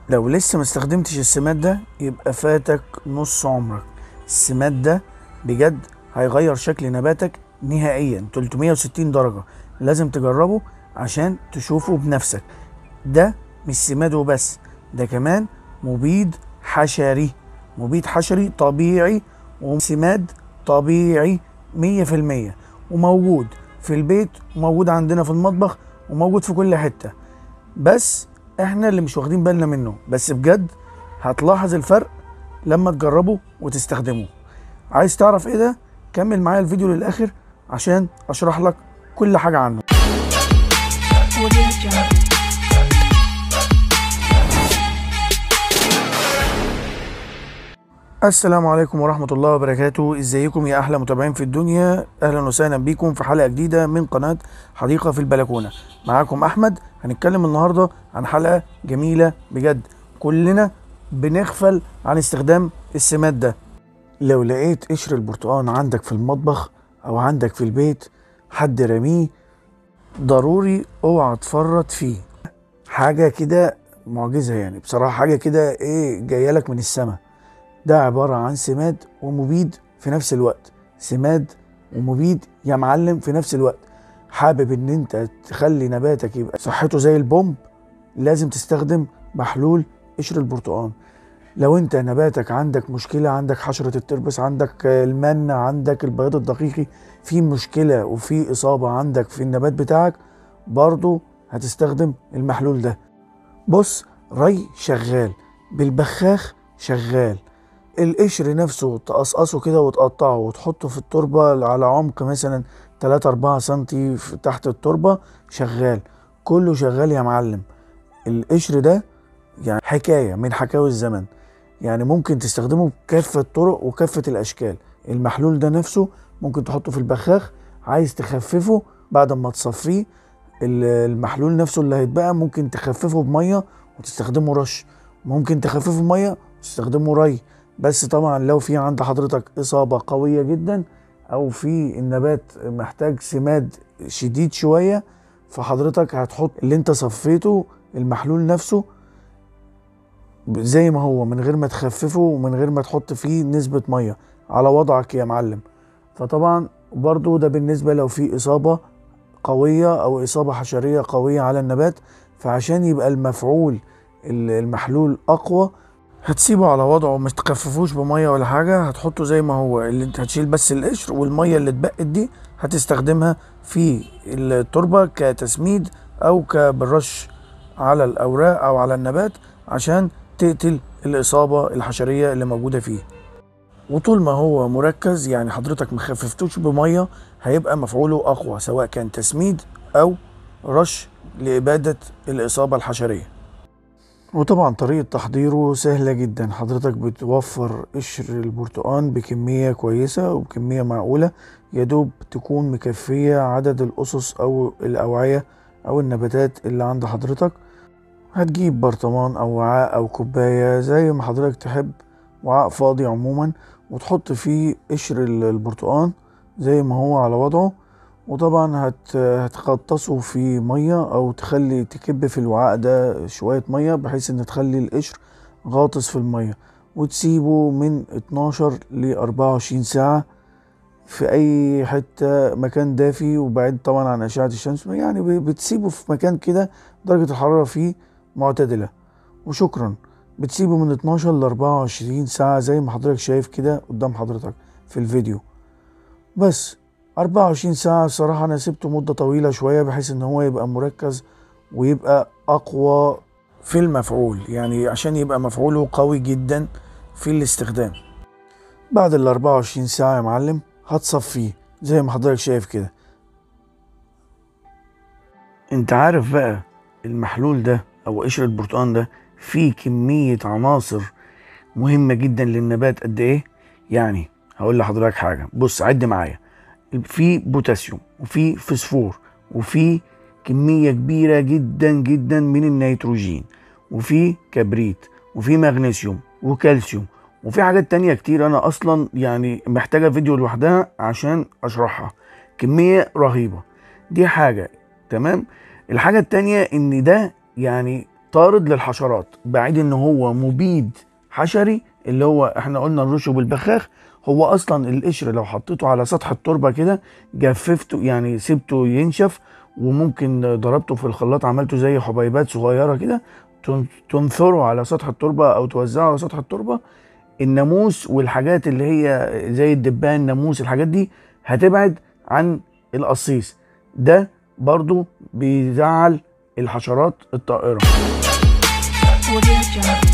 لو لسه ما استخدمتش السماد ده يبقى فاتك نص عمرك السماد ده بجد هيغير شكل نباتك نهائيا 360 درجة لازم تجربه عشان تشوفه بنفسك ده مش سماد وبس ده كمان مبيد حشري مبيد حشري طبيعي وسماد طبيعي 100% وموجود في البيت وموجود عندنا في المطبخ وموجود في كل حتة بس احنا اللي مش واخدين بالنا منه بس بجد هتلاحظ الفرق لما تجربه وتستخدمه عايز تعرف ايه ده كمل معايا الفيديو للاخر عشان اشرح لك كل حاجة عنه Audio Jungle. السلام عليكم ورحمة الله وبركاته ازيكم يا احلى متابعين في الدنيا اهلا وسهلا بيكم في حلقة جديدة من قناة حديقة في البلكونة معاكم احمد هنتكلم النهاردة عن حلقة جميلة بجد كلنا بنغفل عن استخدام السماد ده لو لقيت قشر البرتقال عندك في المطبخ او عندك في البيت حد رميه ضروري اوعى تفرط فيه حاجة كده معجزة يعني بصراحة حاجة كده ايه جاية لك من السماء ده عبارة عن سماد ومبيد في نفس الوقت سماد ومبيد يا معلم في نفس الوقت حابب ان انت تخلي نباتك يبقى صحته زي البومب لازم تستخدم محلول قشر البرتقال لو انت نباتك عندك مشكلة عندك حشرة التربس عندك المن عندك البياض الدقيقي في مشكلة وفي إصابة عندك في النبات بتاعك برضو هتستخدم المحلول ده بص ري شغال بالبخاخ شغال القشر نفسه تقصقصه كده وتقطعه وتحطه في التربة على عمق مثلا 3 4 سنتي في- تحت التربة شغال كله شغال يا معلم القشر ده يعني حكاية من حكاوي الزمن يعني ممكن تستخدمه بكافة الطرق وكافة الأشكال المحلول ده نفسه ممكن تحطه في البخاخ عايز تخففه بعد ما تصفيه ال- المحلول نفسه اللي هيتبقى ممكن تخففه بمية وتستخدمه رش ممكن تخففه بمية وتستخدمه ري بس طبعا لو في عند حضرتك إصابة قوية جدا أو في النبات محتاج سماد شديد شوية فحضرتك هتحط اللي انت صفيته المحلول نفسه زي ما هو من غير ما تخففه ومن غير ما تحط فيه نسبة مية على وضعك يا معلم فطبعا برضو ده بالنسبة لو في إصابة قوية أو إصابة حشرية قوية على النبات فعشان يبقى المفعول ال- المحلول أقوى هتسيبه على وضعه ما تخففوش بميه ولا حاجه هتحطه زي ما هو اللي انت هتشيل بس القشر والميه اللي اتبقت دي هتستخدمها في التربه كتسميد او كبالرش على الاوراق او على النبات عشان تقتل الاصابه الحشريه اللي موجوده فيه وطول ما هو مركز يعني حضرتك مخففتوش بميه هيبقى مفعوله اقوى سواء كان تسميد او رش لاباده الاصابه الحشريه وطبعا طريقة تحضيره سهلة جدا حضرتك بتوفر قشر البرتقال بكمية كويسة وبكمية معقولة يدوب تكون مكفية عدد الأسس أو الأوعية أو النباتات اللي عند حضرتك هتجيب برطمان أو وعاء أو كوباية زي ما حضرتك تحب وعاء فاضي عموما وتحط فيه قشر ال- البرتقال زي ما هو على وضعه وطبعا هت هتغطسه في ميه او تخلي تكب في الوعاء ده شويه ميه بحيث ان تخلي القشر غاطس في الميه وتسيبه من 12 ل 24 ساعه في اي حته مكان دافي وبعيد طبعا عن اشعه الشمس يعني ب- بتسيبه في مكان كده درجه الحراره فيه معتدله وشكرا بتسيبه من 12 ل 24 ساعه زي ما حضرتك شايف كده قدام حضرتك في الفيديو بس 24 ساعة الصراحة أنا سبته مدة طويلة شوية بحيث إن هو يبقى مركز ويبقى أقوى في المفعول يعني عشان يبقى مفعوله قوي جدا في الاستخدام بعد ال 24 ساعة يا معلم هتصفيه زي ما حضرتك شايف كده انت عارف بقى المحلول ده او قشر البرتقال ده فيه كمية عناصر مهمة جدا للنبات قد ايه يعني هقول لحضرتك حاجة بص عد معايا في بوتاسيوم وفي فسفور وفي كمية كبيرة جدا جدا من النيتروجين وفي كبريت وفي مغنيسيوم وكالسيوم وفي حاجات تانية كتير انا اصلا يعني محتاجة فيديو لوحدها عشان اشرحها كمية رهيبة دي حاجة تمام الحاجة التانية ان ده يعني طارد للحشرات بعيد ان هو مبيد حشري اللي هو احنا قلنا الرشو بالبخاخ هو اصلا القشر لو حطيته على سطح التربه كده جففته يعني سبته ينشف وممكن ضربته في الخلاط عملته زي حبيبات صغيره كده تن- تنثره على سطح التربه او توزعه على سطح التربه الناموس والحاجات اللي هي زي الدبان الناموس الحاجات دي هتبعد عن القصيص ده برضو بيزعل الحشرات الطائره Audio Jungle.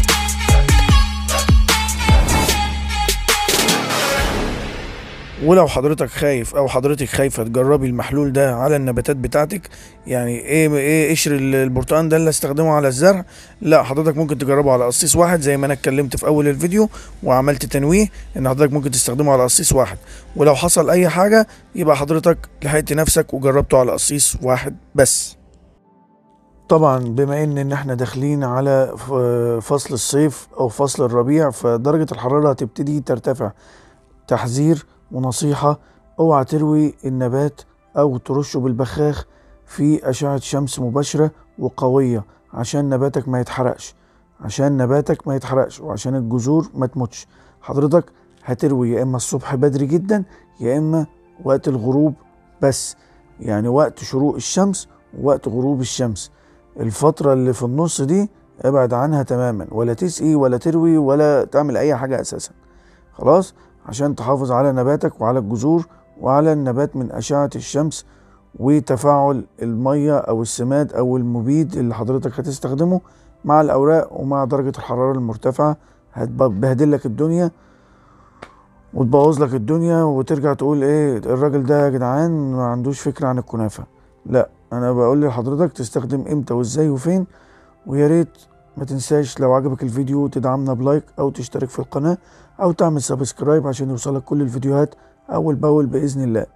ولو حضرتك خايف او حضرتك خايفه تجربي المحلول ده على النباتات بتاعتك يعني ايه ايه قشر ال- البرتقال ده اللي استخدمه على الزرع لا حضرتك ممكن تجربه على قصيص واحد زي ما انا اتكلمت في اول الفيديو وعملت تنويه ان حضرتك ممكن تستخدمه على قصيص واحد ولو حصل اي حاجه يبقى حضرتك لحقت نفسك وجربته على قصيص واحد بس طبعا بما ان ان احنا داخلين على ف- فصل الصيف او فصل الربيع فدرجه الحراره هتبتدي ترتفع تحذير ونصيحة اوعى تروي النبات او ترشه بالبخاخ في اشعة شمس مباشرة وقوية عشان نباتك ما يتحرقش عشان نباتك ما يتحرقش وعشان الجذور ما تموتش حضرتك هتروي يا اما الصبح بدري جدا يا اما وقت الغروب بس يعني وقت شروق الشمس ووقت غروب الشمس الفترة اللي في النص دي ابعد عنها تماما ولا تسقي ولا تروي ولا تعمل اي حاجة اساسا خلاص عشان تحافظ على نباتك وعلى الجذور وعلى النبات من أشعة الشمس وتفاعل المية أو السماد أو المبيد اللي حضرتك هتستخدمه مع الأوراق ومع درجة الحرارة المرتفعة هتبهدل لك الدنيا وتبوظ لك الدنيا وترجع تقول ايه الراجل ده يا جدعان ما عندوش فكرة عن الكنافة لا انا بقول لحضرتك تستخدم امتى وازاي وفين ويا ريت ما تنساش لو عجبك الفيديو تدعمنا بلايك او تشترك في القناة او تعمل سبسكرايب عشان يوصلك كل الفيديوهات اول باول باذن الله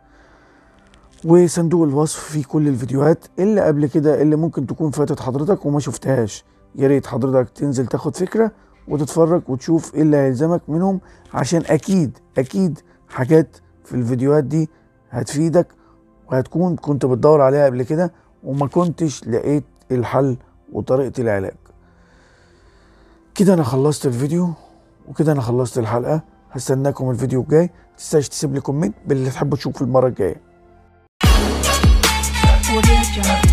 وصندوق الوصف فيه كل الفيديوهات اللي قبل كده اللي ممكن تكون فاتت حضرتك وما شفتهاش يا ريت حضرتك تنزل تاخد فكره وتتفرج وتشوف ايه اللي هيلزمك منهم عشان اكيد اكيد حاجات في الفيديوهات دي هتفيدك وهتكون كنت بتدور عليها قبل كده وما كنتش لقيت الحل وطريقه العلاج كده انا خلصت الفيديو وكده انا خلصت الحلقه هستناكم الفيديو الجاي متنساش تسيب لي كومنت باللي تحبوا تشوفه المره الجايه Audio Jungle.